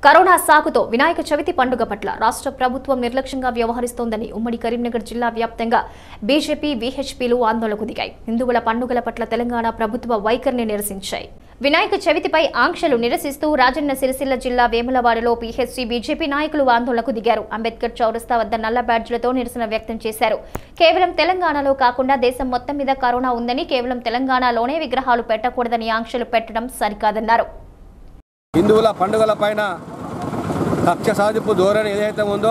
corona సాకుతో Vinayaka Chavithi పండుగ పట్ల రాష్ట్ర ప్రభుత్వం నిర్లక్ష్యంగా వ్యవహరిస్తోందని ఉమ్మడి కరీంనగర్ జిల్లా వ్యాప్తంగా బీజేపీ వీహెచ్పీలు ఆందోళనకు దిగాయి హిందువుల పండుగల పట్ల తెలంగాణ ప్రభుత్వ వైఖరిని నిరసించాయి వినాయక చవితిపై ఆంక్షలు నిరసిస్తూ రాజన్న సిరిసిల్ల జిల్లా వేములవాడలో పీహెచ్సీ బీజేపీ నాయకులు ఆందోళనకు దిగారు అంబేద్కర్ చౌరస్తా వద్ద నల్ల బ్యాడ్జ్లతో నిరసన వ్యక్తం చేశారు కేవలం తెలంగాణలో కాకుండా దేశం మొత్తం మీద కరోనా ఉందని కేవలం తెలంగాణలోనే విగ్రహాలు పెట్టకూడదని ఆంక్షలు పెట్టడం సరికాదన్నారు హిందువుల పండుగల పైన కక్ష సాధింపు ధోరణి ఏదైతే ఉందో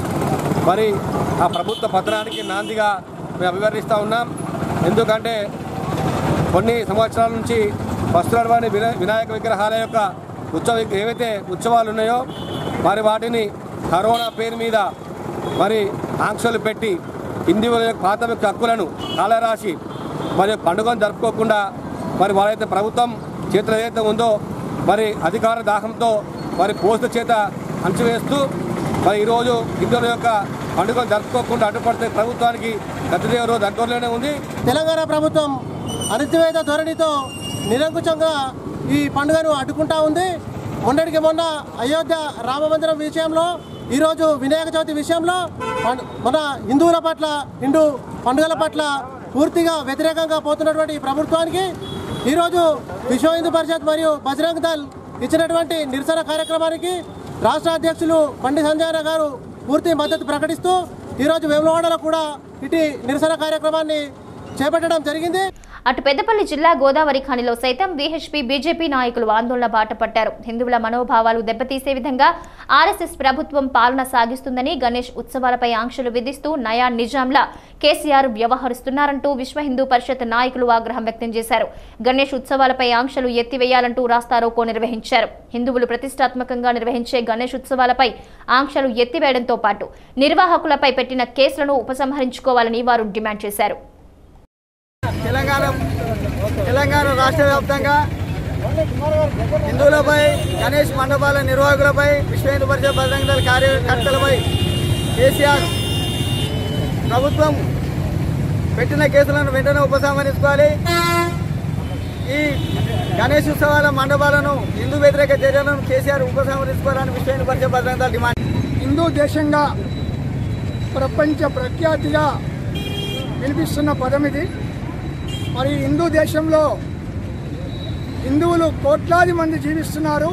మరి ఆ ప్రభుత్వ పత్రానికి నాందిగా మేము అభివర్ణిస్తూ ఉన్నాం ఎందుకంటే కొన్ని సంవత్సరాల నుంచి వస్త్రాలవాణి వినా వినాయక విగ్రహాల యొక్క ఉత్సవ ఏవైతే ఉత్సవాలు ఉన్నాయో మరి వాటిని కరోనా పేరు మీద మరి ఆంక్షలు పెట్టి హిందువుల యొక్క ప్రాథమిక హక్కులను కాలరాసి మరి పండుగను జరుపుకోకుండా మరి వాళ్ళైతే ప్రభుత్వం చేతులు ఏదైతే ఉందో మరి అధికార దాహంతో మరి పోస్టుల చేత అంచువేస్తూ మరి ఈరోజు హిందువుల యొక్క పండుగను జరుపుకోకుండా అడ్డుపడితే ప్రభుత్వానికి గతదేవ రోజు దగ్గరలోనే ఉంది తెలంగాణ ప్రభుత్వం అణిచివేత ధోరణితో నిరంకుశంగా ఈ పండుగను అడ్డుకుంటా ఉంది మొన్నటికి మొన్న అయోధ్య రామ మందిరం విషయంలో ఈరోజు వినాయక చవితి విషయంలో మన- మన హిందువుల పట్ల హిందూ పండుగల పట్ల పూర్తిగా వ్యతిరేకంగా పోతున్నటువంటి ఈ ప్రభుత్వానికి ఈరోజు విశ్వ హిందూ పరిషత్ మరియు బజరంగ్ దళ్ ఇచ్చినటువంటి నిరసన కార్యక్రమానికి రాష్ట్ర అధ్యక్షులు బండి సంజయ్ గారు పూర్తి మద్దతు ప్రకటిస్తూ ఈరోజు వేములవాడలో కూడా ఇటు నిరసన కార్యక్రమాన్ని చేపట్టడం జరిగింది అటు పెద్దపల్లి జిల్లా గోదావరి ఖనిలో సైతం బీహెచ్పీ బీజేపీ నాయకులు ఆందోళన బాట పట్టారు హిందువుల మనోభావాలు దెబ్బతీసే విధంగా ఆర్ఎస్ఎస్ ప్రభుత్వం పాలన సాగిస్తుందని గణేష్ ఉత్సవాలపై ఆంక్షలు విధిస్తూ నయా నిజాంలా కేసీఆర్ వ్యవహరిస్తున్నారంటూ విశ్వ హిందూ పరిషత్ నాయకులు ఆగ్రహం వ్యక్తం చేశారు గణేష్ ఉత్సవాలపై ఆంక్షలు ఎత్తివేయాలంటూ రాస్తారోకో నిర్వహించారు హిందువులు ప్రతిష్టాత్మకంగా నిర్వహించే గణేష్ ఉత్సవాలపై ఆంక్షలు ఎత్తివేయడంతో పాటు నిర్వాహకులపై పెట్టిన కేసులను ఉపసంహరించుకోవాలని వారు డిమాండ్ చేశారు తెలంగాణ తెలంగాణ రాష్ట్ర వ్యాప్తంగా హిందువులపై గణేష్ మండపాల నిర్వాహకులపై విశ్వ హిందూ పరిషత్ బజరంగ దళ కార్యకర్తలపై కేసీఆర్ ప్రభుత్వం పెట్టిన కేసులను వెంటనే ఉపసంహరించుకోవాలి ఈ గణేష్ ఉత్సవాల మండపాలను హిందూ వ్యతిరేక చర్యలను కేసీఆర్ ఉపసంహరించుకోవాలని విశ్వ హిందూ పరిషత్ బజరంగ దళ డిమాండ్ హిందూ దేశంగా ప్రపంచ ప్రఖ్యాతిగా వినిపిస్తున్న పదం ఇది మరి హిందూ దేశంలో హిందువులు కోట్లాది మంది జీవిస్తున్నారు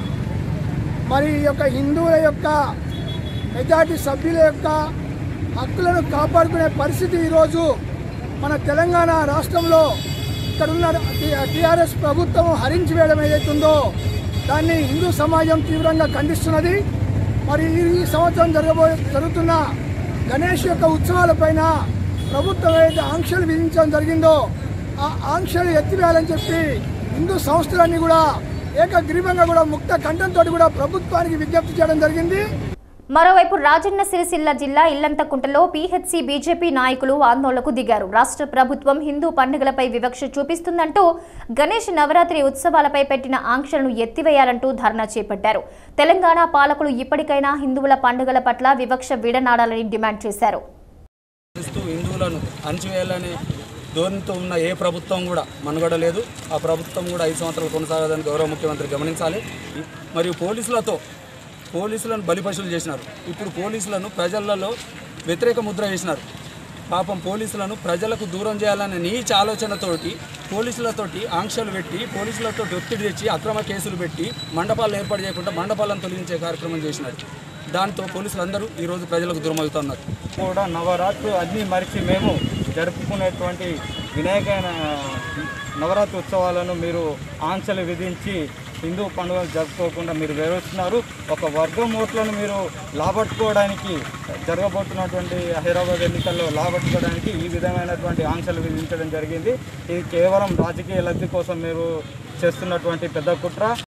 మరి ఈ యొక్క హిందువుల యొక్క మెజార్టీ సభ్యుల యొక్క హక్కులను కాపాడుకునే పరిస్థితి ఈరోజు మన తెలంగాణ రాష్ట్రంలో ఇక్కడున్న టీఆర్ఎస్ ప్రభుత్వం హరించి వేయడం ఏదైతుందో దాన్ని హిందూ సమాజం తీవ్రంగా ఖండిస్తున్నది మరి ఈ- ఈ సంవత్సరం జరగబో జరుగుతున్న గణేష్ యొక్క ఉత్సవాలపైన ప్రభుత్వం ఏదైతే ఆంక్షలు విధించడం జరిగిందో ఆ ఆంక్షలు ఎత్తివేయాలని చెప్పి హిందూ సంస్థలన్నీ కూడా ఏకగ్రీవంగా కూడా ముక్త కంఠంతో కూడా ప్రభుత్వానికి విజ్ఞప్తి చేయడం జరిగింది మరోవైపు రాజన్న సిరిసిల్ల జిల్లా ఇల్లంతకుంటలో పీహెచ్సీ బీజేపీ నాయకులు ఆందోళనకు దిగారు రాష్ట్ర ప్రభుత్వం హిందూ పండుగలపై వివక్ష చూపిస్తుందంటూ గణేష్ నవరాత్రి ఉత్సవాలపై పెట్టిన ఆంక్షలను ఎత్తివేయాలంటూ ధర్నా చేపట్టారు తెలంగాణ పాలకులు ఇప్పటికైనా హిందువుల పండుగల పట్ల వివక్ష విడనాడాలని డిమాండ్ చేశారు చేస్తూ హిందువులను అణచివేయాలనే ధోరణితో ఉన్న ఏ ప్రభుత్వం కూడా మనుగడ లేదు ఆ ప్రభుత్వం కూడా ఐదు సంవత్సరాలు కొనసాగదని గౌరవ ముఖ్యమంత్రి గమనించాలి మరియు పోలీసులతో పోలీసులను బలిపశువులు చేసినారు ఇప్పుడు పోలీసులను ప్రజలలో వ్యతిరేక ముద్ర వేసినారు పాపం పోలీసులను ప్రజలకు దూరం చేయాలనే నీచ ఆలోచనతోటి పోలీసులతోటి ఆంక్షలు పెట్టి పోలీసులతో ఒత్తిడి తెచ్చి అక్రమ కేసులు పెట్టి మండపాలను ఏర్పాటు చేయకుండా మండపాలను తొలగించే కార్యక్రమం చేసినారు దాంతో పోలీసులందరూ ఈరోజు ప్రజలకు దూరం అవుతున్నారు కూడా నవరాత్రులు అన్నీ మరిచి మేము జరుపుకునేటువంటి వినాయక నవరాత్రి ఉత్సవాలను మీరు ఆంక్షలు విధించి హిందూ పండుగలు జరుపుకోకుండా మీరు వివరిస్తున్నారు ఒక వర్గం ఓట్లను మీరు లాబట్టుకోవడానికి జరగబోతున్నటువంటి హైదరాబాద్ ఎన్నికల్లో లాబట్టుకోవడానికి ఈ విధమైనటువంటి ఆంక్షలు విధించడం జరిగింది ఇది కేవలం రాజకీయ లబ్ధి కోసం మీరు చేస్తున్నటువంటి పెద్ద కుట్ర